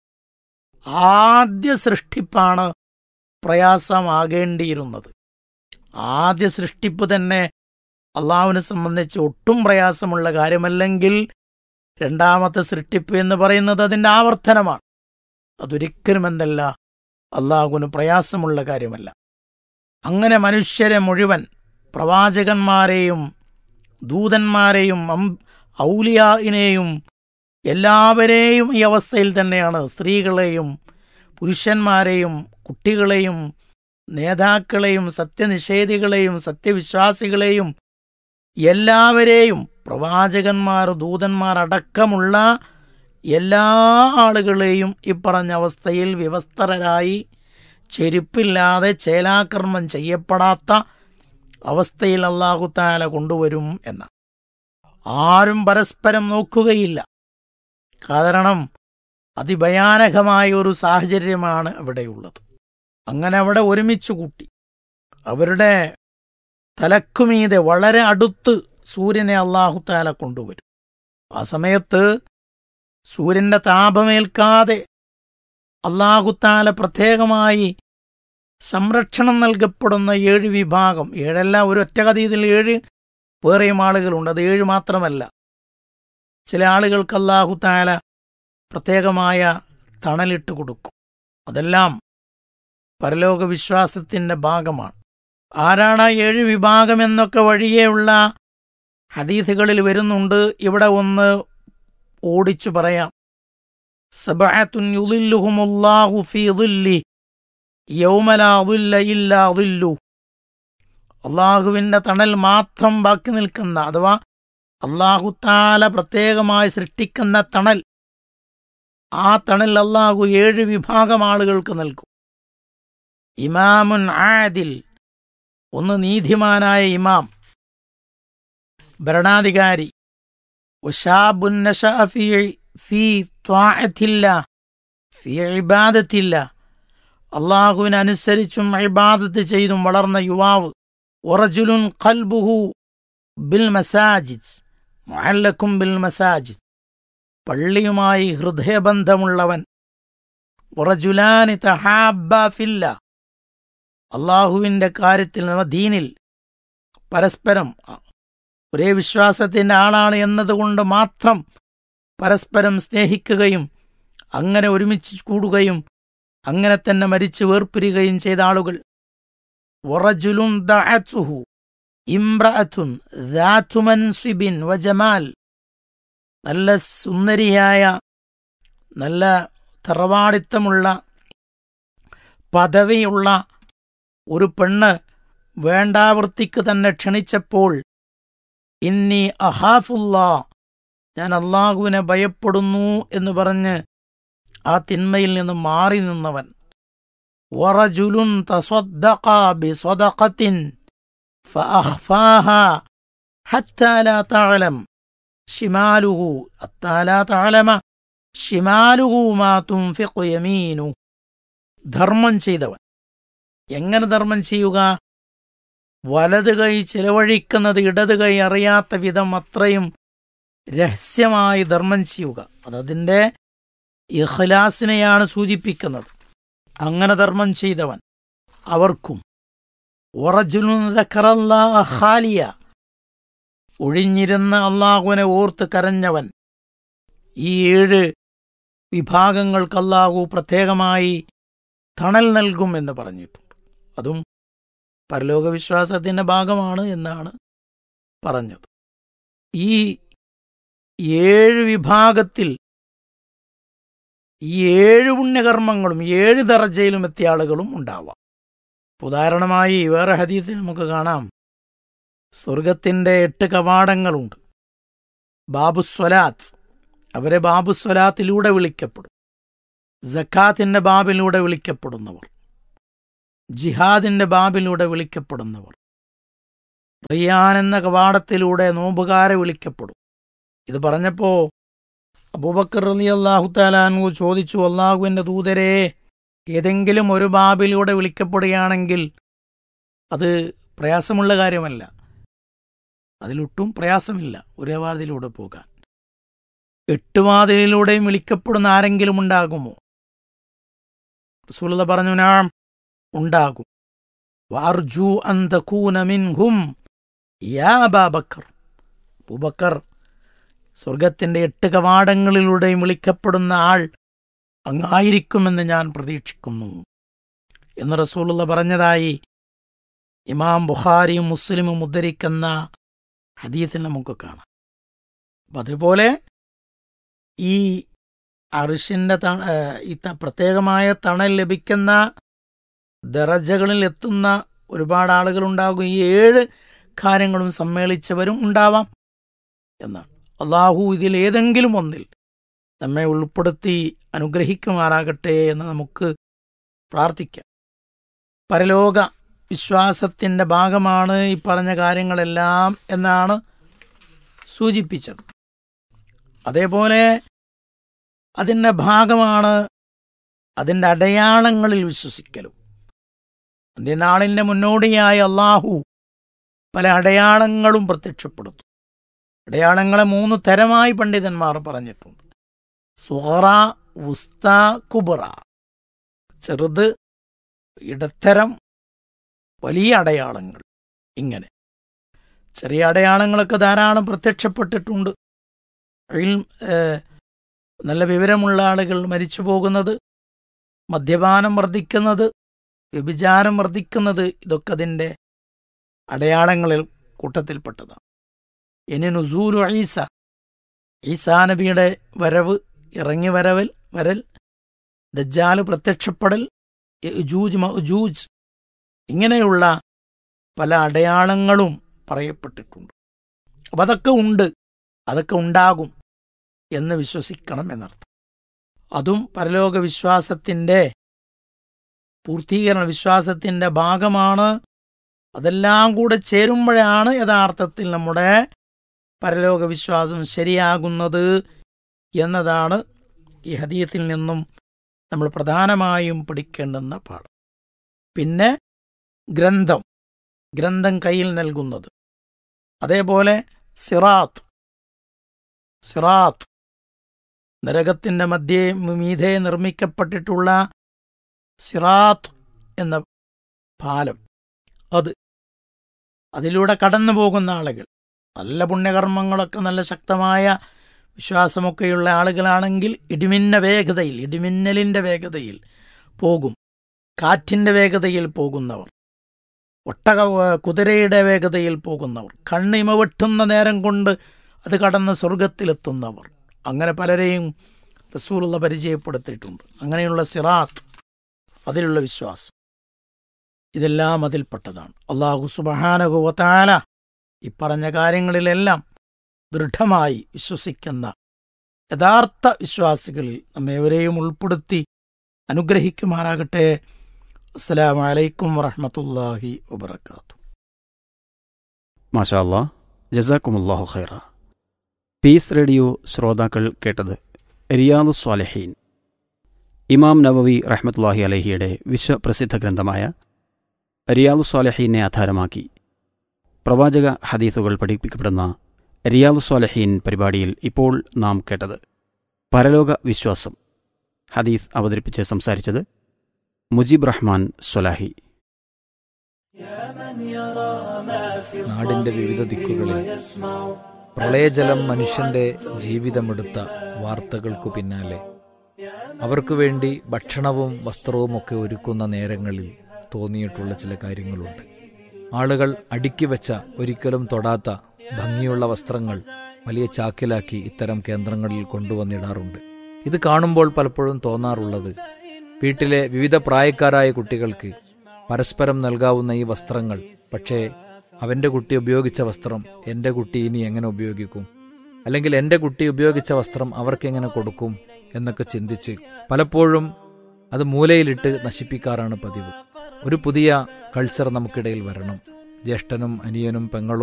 ആദ്യ സൃഷ്ടിപ്പാണ് പ്രയാസമാകേണ്ടിയിരുന്നത് ആദ്യ സൃഷ്ടിപ്പ് തന്നെ അള്ളാഹുവിനെ സംബന്ധിച്ച് ഒട്ടും പ്രയാസമുള്ള കാര്യമല്ലെങ്കിൽ രണ്ടാമത്തെ സൃഷ്ടിപ്പ് എന്ന് പറയുന്നത് അതിൻ്റെ ആവർത്തനമാണ് അതൊരിക്കലും എന്തല്ല അള്ളാഹുവിന് പ്രയാസമുള്ള കാര്യമല്ല അങ്ങനെ മനുഷ്യരെ മുഴുവൻ പ്രവാചകന്മാരെയും ദൂതന്മാരെയും അം- ഔലിയായിനെയും എല്ലാവരെയും ഈ അവസ്ഥയിൽ തന്നെയാണ് സ്ത്രീകളെയും പുരുഷന്മാരെയും കുട്ടികളെയും നേതാക്കളെയും സത്യനിഷേധികളെയും സത്യവിശ്വാസികളെയും എല്ലാവരെയും പ്രവാചകന്മാർ ദൂതന്മാർ അടക്കമുള്ള എല്ലാ ആളുകളെയും ഈ പറഞ്ഞ അവസ്ഥയിൽ വിവസ്ത്രരായി ചെരുപ്പില്ലാതെ ചേലാകർമ്മം ചെയ്യപ്പെടാത്ത അവസ്ഥയിൽ അള്ളാഹു താല കൊണ്ടുവരും എന്നാണ് ആരും പരസ്പരം നോക്കുകയില്ല കാരണം അതിഭയാനകമായ ഒരു സാഹചര്യമാണ് അവിടെയുള്ളത് അങ്ങനെ അവിടെ ഒരുമിച്ച് കൂട്ടി അവരുടെ തലക്കുമീതെ വളരെ അടുത്ത് സൂര്യനെ അള്ളാഹു താല കൊണ്ടുവരും ആ സമയത്ത് സൂര്യന്റെ താപമേൽക്കാതെ അള്ളാഹുത്താല പ്രത്യേകമായി സംരക്ഷണം നൽകപ്പെടുന്ന ഏഴ് വിഭാഗം ഏഴല്ല ഒരു ഒറ്റ കഥയിൽ ഏഴ് വേറെയും ആളുകളുണ്ട് അത് ഏഴ് മാത്രമല്ല ചില ആളുകൾക്ക് അള്ളാഹുത്താല പ്രത്യേകമായ തണലിട്ട് കൊടുക്കും അതെല്ലാം പരലോക വിശ്വാസത്തിന്റെ ഭാഗമാണ് ആരാണ് ആ ഏഴ് വിഭാഗം എന്നൊക്കെ വഴിയെയുള്ള ഹദീസുകളിൽ വരുന്നുണ്ട് ഇവിടെ ഒന്ന് ഓടിച്ചു പറയാം സബഅത്തുൻ യുളില്ലുഹുമുല്ലാഹു ഫീ ളില്ലി യൗമ ലാ ളില്ല ഇല്ലാ ളില്ലു അള്ളാഹുവിൻ്റെ തണൽ മാത്രം ബാക്കി നിൽക്കുന്ന അഥവാ അള്ളാഹുത്താല പ്രത്യേകമായി സൃഷ്ടിക്കുന്ന തണൽ ആ തണൽ അള്ളാഹു ഏഴ് വിഭാഗം ആളുകൾക്ക് നൽകും ഇമാമുൻ ആദിൽ ഒന്ന് നീതിമാനായ ഇമാം ഭരണാധികാരി വശാബുൻ നശഅ ഫീ ഫീ ത്വാഅത്തില്ല ഫീ ഇബാദത്തില്ല അള്ളാഹുവിനനുസരിച്ചും ഇബാദത്ത് ചെയ്തും വളർന്ന യുവാവ് ഉറജുലുൻ ഖൽബുഹു ബിൽ മസാജിദ് മുഅല്ലക്കും ബിൽ മസാജിദ് പള്ളിയുമായി ഹൃദയബന്ധമുള്ളവൻ ഉറജുലാനി തഹാബ ഫില്ല അള്ളാഹുവിൻ്റെ കാര്യത്തിൽ നമ്മ ദീനിൽ പരസ്പരം ഒരേ വിശ്വാസത്തിൻ്റെ ആളാണ് എന്നതുകൊണ്ട് മാത്രം പരസ്പരം സ്നേഹിക്കുകയും അങ്ങനെ ഒരുമിച്ച് കൂടുകയും അങ്ങനെ തന്നെ മരിച്ചു വേർപിരിയുകയും ചെയ്ത ആളുകൾ വറജുലുൻ ദഅത്തുഹു ഇംറഅത്തുൻ ദാതു മൻസിബിൻ വജമാൽ നല്ല സുന്ദരിയായ നല്ല തറവാടിത്തമുള്ള പദവിയുള്ള ഒരു പെണ്ണ് വേണ്ടാവൃത്തിക്ക് തന്നെ ക്ഷണിച്ചപ്പോൾ ഇന്നി അഹാഫുല്ലാ ഞാൻ അള്ളാഹുവിനെ ഭയപ്പെടുന്നു എന്ന് പറഞ്ഞ് ആ തിന്മയിൽ നിന്ന് മാറി നിന്നവൻ വറജുലുൻ തസ്വദ്ദഖ ബിസ്വദഖത്തിൻ فأخفاها حتى لا تعلم شماله حتى لا تعلم شماله ما تنفق يمينه ധർമ്മം ചെയ്തവൻ എങ്ങനെ ധർമ്മം ചെയ്യുക വലത് കൈ ചിലവഴിക്കുന്നത് ഇടത് കൈ അറിയാത്ത വിധം അത്രയും രഹസ്യമായി ധർമ്മം ചെയ്യുക അതതിൻ്റെ ഇഖ്ലാസിനെയാണ് സൂചിപ്പിക്കുന്നത് അങ്ങനെ ധർമ്മം ചെയ്തവൻ അവർക്കും ഖാലിയ ഒഴിഞ്ഞിരുന്ന അള്ളാഹുവിനെ ഓർത്ത് കരഞ്ഞവൻ ഈ ഏഴ് വിഭാഗങ്ങൾക്ക് അള്ളാഹു പ്രത്യേകമായി തണൽ നൽകും എന്ന് പറഞ്ഞിട്ടുണ്ട് അതും പരലോക വിശ്വാസത്തിന്റെ ഭാഗമാണ് എന്നാണ് പറഞ്ഞത് ഈ ഏഴ് വിഭാഗത്തിൽ ഈ ഏഴ് പുണ്യകർമ്മങ്ങളും ഏഴ് ദർജയിലും എത്തിയ ആളുകളും ഉണ്ടാവാം ഉദാഹരണമായി വേറെ ഹദീസിൽ നമുക്ക് കാണാം സ്വർഗത്തിൻ്റെ എട്ട് കവാടങ്ങളുണ്ട് ബാബുസ്വലാത്ത് അവരെ ബാബുസ്വലാത്തിലൂടെ വിളിക്കപ്പെടും ജക്കാത്തിൻ്റെ ബാബിലൂടെ വിളിക്കപ്പെടുന്നവർ ജിഹാദിൻ്റെ ബാബിലൂടെ വിളിക്കപ്പെടുന്നവർ റിയാൻ എന്ന കവാടത്തിലൂടെ നോമ്പുകാരെ വിളിക്കപ്പെടും ഇത് പറഞ്ഞപ്പോൾ അബൂബക്കർ അലി അള്ളാഹു താലാൻഹു ചോദിച്ചു അള്ളാഹുവിൻ്റെ ദൂതരെ ഏതെങ്കിലും ഒരു ബാബിലൂടെ വിളിക്കപ്പെടുകയാണെങ്കിൽ അത് പ്രയാസമുള്ള കാര്യമല്ല അതിലൊട്ടും പ്രയാസമില്ല ഒരേ വാതിലൂടെ പോകാൻ എട്ട് വാതിലിലൂടെയും വിളിക്കപ്പെടുന്ന ആരെങ്കിലും ഉണ്ടാകുമോ റസൂലത പറഞ്ഞു നാം ഉണ്ടാകും വാർജു അന്തകൂന മിൻഹും യാ അബാബക്കർ അബൂബക്കർ സ്വർഗത്തിന്റെ എട്ട് കവാടങ്ങളിലൂടെയും വിളിക്കപ്പെടുന്ന ആൾ അങ്ങായിരിക്കുമെന്ന് ഞാൻ പ്രതീക്ഷിക്കുന്നു എന്ന് റസൂലുള്ള പറഞ്ഞതായി ഇമാം ബുഖാരിയും മുസ്ലിമും ഉദ്ധരിക്കുന്ന ഹദീത്തിൽ നമുക്ക് കാണാം അപ്പം അതുപോലെ ഈ അറിഷിൻ്റെ ത ഈ ത- പ്രത്യേകമായ തണൽ ലഭിക്കുന്ന ദറജകളിൽ എത്തുന്ന ഒരുപാട് ആളുകളുണ്ടാകും ഈ ഏഴ് കാര്യങ്ങളും സമ്മേളിച്ചവരും ഉണ്ടാവാം എന്നാണ് അള്ളാഹു ഇതിൽ ഏതെങ്കിലും ഒന്നിൽ നമ്മെ ഉൾപ്പെടുത്തി അനുഗ്രഹിക്കുമാറാകട്ടെ എന്ന് നമുക്ക് പ്രാർത്ഥിക്കാം പരലോക വിശ്വാസത്തിൻ്റെ ഭാഗമാണ് ഈ പറഞ്ഞ കാര്യങ്ങളെല്ലാം എന്നാണ് സൂചിപ്പിച്ചത് അതേപോലെ അതിൻ്റെ ഭാഗമാണ് അതിൻ്റെ അടയാളങ്ങളിൽ വിശ്വസിക്കലും അന്ത്യനാളിൻ്റെ മുന്നോടിയായി അള്ളാഹു പല അടയാളങ്ങളും പ്രത്യക്ഷപ്പെടുത്തും അടയാളങ്ങളെ മൂന്ന് തരമായി പണ്ഡിതന്മാർ പറഞ്ഞിട്ടുണ്ട് സുഹറ ഉസ്ത കുബറ ചെറുത് ഇടത്തരം വലിയ അടയാളങ്ങൾ ഇങ്ങനെ ചെറിയ അടയാളങ്ങളൊക്കെ ധാരാളം പ്രത്യക്ഷപ്പെട്ടിട്ടുണ്ട് ഇൽം, ഏഹ്, നല്ല വിവരമുള്ള ആളുകൾ മരിച്ചു പോകുന്നത് മദ്യപാനം വർദ്ധിക്കുന്നത് വ്യഭിചാരം വർദ്ധിക്കുന്നത് ഇതൊക്കെ അതിൻ്റെ അടയാളങ്ങളിൽ കൂട്ടത്തിൽപ്പെട്ടതാണ് ഇനി നുസൂലു ഈസ ഈസാ നബിയുടെ വരവ് ഇറങ്ങി വരവൽ വരൽ ദജ്ജാല് പ്രത്യക്ഷപ്പെടൽ യജൂജ് മഅജൂജ് ഇങ്ങനെയുള്ള പല അടയാളങ്ങളും പറയപ്പെട്ടിട്ടുണ്ട് അപ്പം അതൊക്കെ ഉണ്ട് അതൊക്കെ ഉണ്ടാകും എന്ന് വിശ്വസിക്കണം എന്നർത്ഥം അതും പരലോക വിശ്വാസത്തിൻ്റെ പൂർത്തീകരണ വിശ്വാസത്തിൻ്റെ ഭാഗമാണ് അതെല്ലാം കൂടെ ചേരുമ്പോഴാണ് യഥാർത്ഥത്തിൽ നമ്മുടെ പരലോക വിശ്വാസം ശരിയാകുന്നത് എന്നതാണ് ഈ ഹദീയത്തിൽ നിന്നും നമ്മൾ പ്രധാനമായും പഠിക്കേണ്ടുന്ന പാഠം പിന്നെ ഗ്രന്ഥം ഗ്രന്ഥം കയ്യിൽ നൽകുന്നത് അതേപോലെ സിറാത്ത് സിറാത്ത് നരകത്തിൻ്റെ മധ്യേ മീതെ നിർമ്മിക്കപ്പെട്ടിട്ടുള്ള സിറാത്ത് എന്ന പാലം അത് അതിലൂടെ കടന്നു പോകുന്ന ആളുകൾ നല്ല പുണ്യകർമ്മങ്ങളൊക്കെ നല്ല ശക്തമായ വിശ്വാസമൊക്കെയുള്ള ആളുകളാണെങ്കിൽ ഇടിമിന്ന വേഗതയിൽ ഇടിമിന്നലിൻ്റെ വേഗതയിൽ പോകും കാറ്റിൻ്റെ വേഗതയിൽ പോകുന്നവർ ഒട്ടക കുതിരയുടെ വേഗതയിൽ പോകുന്നവർ കണ്ണിമ വെട്ടുന്ന നേരം കൊണ്ട് അത് കടന്ന് സ്വർഗത്തിലെത്തുന്നവർ അങ്ങനെ പലരെയും റസൂലുള്ള പരിചയപ്പെടുത്തിയിട്ടുണ്ട് അങ്ങനെയുള്ള സിറാത്ത് അതിലുള്ള വിശ്വാസം ഇതെല്ലാം അതിൽപ്പെട്ടതാണ് അള്ളാഹു സുബഹാനകുവത്താല ഈ പറഞ്ഞ കാര്യങ്ങളിലെല്ലാം ദൃഢമായി വിശ്വസിക്കുന്ന യഥാർത്ഥ വിശ്വാസികളിൽ നമ്മേവരെയും ഉൾപ്പെടുത്തി അനുഗ്രഹിക്കുമാറാകട്ടെ അസ്സലാമു അലൈക്കും വറഹ്മത്തുള്ളാഹി വബർക്കാത്തു മാഷാ അല്ലാ ജസാക്കുമുല്ലാഹു ഖൈറ പീസ് റേഡിയോ ശ്രോതാക്കൾ കേട്ടത് റിയാദു സ്വാലഹീൻ ഇമാം നവവി റഹ്മത്തുല്ലാഹി അലഹിയുടെ വിശ്വപ്രസിദ്ധ ഗ്രന്ഥമായ റിയാദു സ്വാലഹീനെ ആധാരമാക്കി പ്രവാചക ഹദീസുകൾ പഠിപ്പിക്കപ്പെടുന്ന റിയാദു സ്വാലഹീൻ പരിപാടിയിൽ ഇപ്പോൾ നാം കേട്ടത് പരലോക വിശ്വാസം ഹദീസ് അവതരിപ്പിച്ച് സംസാരിച്ചത് മുജീബ് റഹ്മാൻ സ്വലാഹി നാടിന്റെ വിവിധ ദിക്കുകളിൽ പ്രളയജലം മനുഷ്യന്റെ ജീവിതമെടുത്ത വാർത്തകൾക്കു പിന്നാലെ അവർക്കു വേണ്ടി ഭക്ഷണവും വസ്ത്രവുമൊക്കെ ഒരുക്കുന്ന നേരങ്ങളിൽ തോന്നിയിട്ടുള്ള ചില കാര്യങ്ങളുണ്ട് ആളുകൾ അടുക്കി വെച്ച ഒരിക്കലും തൊടാത്ത ഭംഗിയുള്ള വസ്ത്രങ്ങൾ വലിയ ചാക്കിലാക്കി ഇത്തരം കേന്ദ്രങ്ങളിൽ കൊണ്ടുവന്നിടാറുണ്ട് ഇത് കാണുമ്പോൾ പലപ്പോഴും തോന്നാറുള്ളത് വീട്ടിലെ വിവിധ പ്രായക്കാരായ കുട്ടികൾക്ക് പരസ്പരം നൽകാവുന്ന ഈ വസ്ത്രങ്ങൾ പക്ഷേ അവന്റെ കുട്ടി ഉപയോഗിച്ച വസ്ത്രം എന്റെ കുട്ടി ഇനി എങ്ങനെ ഉപയോഗിക്കും അല്ലെങ്കിൽ എന്റെ കുട്ടി ഉപയോഗിച്ച വസ്ത്രം അവർക്ക് എങ്ങനെ കൊടുക്കും എന്നൊക്കെ ചിന്തിച്ച് പലപ്പോഴും അത് മൂലയിലിട്ട് നശിപ്പിക്കാറാണ് പതിവ് ഒരു പുതിയ കൾച്ചർ നമുക്കിടയിൽ വരണം ജ്യേഷ്ഠനും അനിയനും പെങ്ങളും